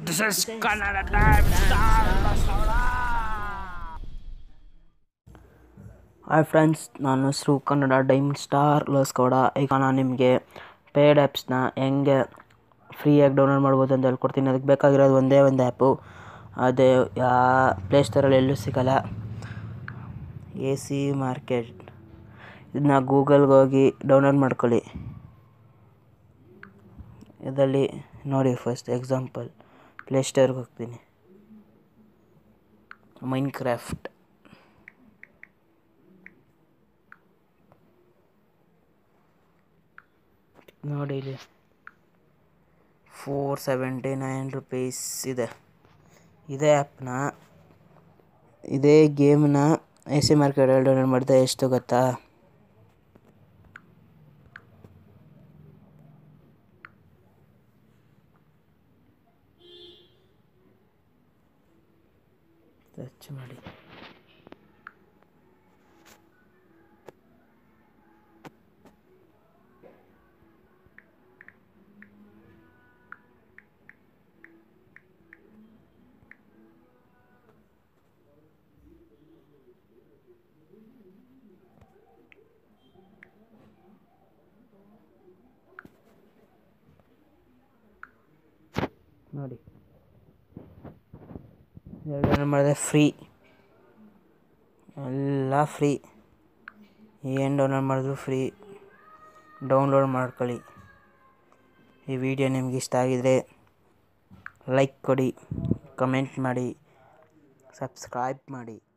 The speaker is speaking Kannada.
This is Kannada Time Star hi friends ನನ್ನ ಹೆಸರು ಕನ್ನಡ ಡೈಮಂಡ್ ಸ್ಟಾರ್ ಲಸ್ಕೌಡ ಈಗ ನಾನು ನಿಮಗೆ ಪೇಯ್ಡ್ ಆ್ಯಪ್ಸ್ನ ಹೆಂಗೆ ಫ್ರೀಯಾಗಿ ಡೌನ್ಲೋಡ್ ಮಾಡ್ಬೋದು ಅಂತ ಹೇಳ್ಕೊಡ್ತೀನಿ ಅದಕ್ಕೆ ಬೇಕಾಗಿರೋದು ಒಂದೇ ಒಂದು ಆ್ಯಪು ಅದೇ ಪ್ಲೇಸ್ಟೋರಲ್ಲಿ ಎಲ್ಲೂ ಸಿಗಲ್ಲ ಎ ಸಿ ಮಾರ್ಕೆಟ್ ಇದನ್ನ ಗೂಗಲ್ಗೆ ಹೋಗಿ ಡೌನ್ಲೋಡ್ ಮಾಡ್ಕೊಳ್ಳಿ ಇದರಲ್ಲಿ ನೋಡಿ ಫಸ್ಟ್ ಎಕ್ಸಾಂಪಲ್ ಪ್ಲೇಸ್ಟೋರ್ಗೆ ಹೋಗ್ತೀನಿ ಮೈನ್ ಕ್ರಾಫ್ಟ್ ನೋಡಿ ಇಲ್ಲಿ ಫೋರ್ ಸೆವೆಂಟಿ ನೈನ್ ರುಪೀಸ್ ಇದೆ ಇದೇ ಆ್ಯಪ್ನ ಇದೇ ಗೇಮ್ನ ಎ ಸಿ ಮಾರ್ಕೆಟಲ್ಲಿ ಡೌನ್ಲೋಡ್ ಮಾಡಿದೆ ಎಷ್ಟು ಗೊತ್ತಾ ಸರ್ಚ್ ಮಾಡಿ ನೋಡಿ ಡೌನ್ಲೋಡ್ ಮಾಡಿದೆ ಫ್ರೀ ಎಲ್ಲ ಫ್ರೀ ಏನು ಡೌನ್ಲೋಡ್ ಮಾಡಿದ್ರು ಫ್ರೀ ಡೌನ್ಲೋಡ್ ಮಾಡ್ಕೊಳ್ಳಿ ಈ ವಿಡಿಯೋ ನಿಮ್ಗೆ ಇಷ್ಟ ಆಗಿದರೆ ಲೈಕ್ ಕೊಡಿ ಕಮೆಂಟ್ ಮಾಡಿ ಸಬ್ಸ್ಕ್ರೈಬ್ ಮಾಡಿ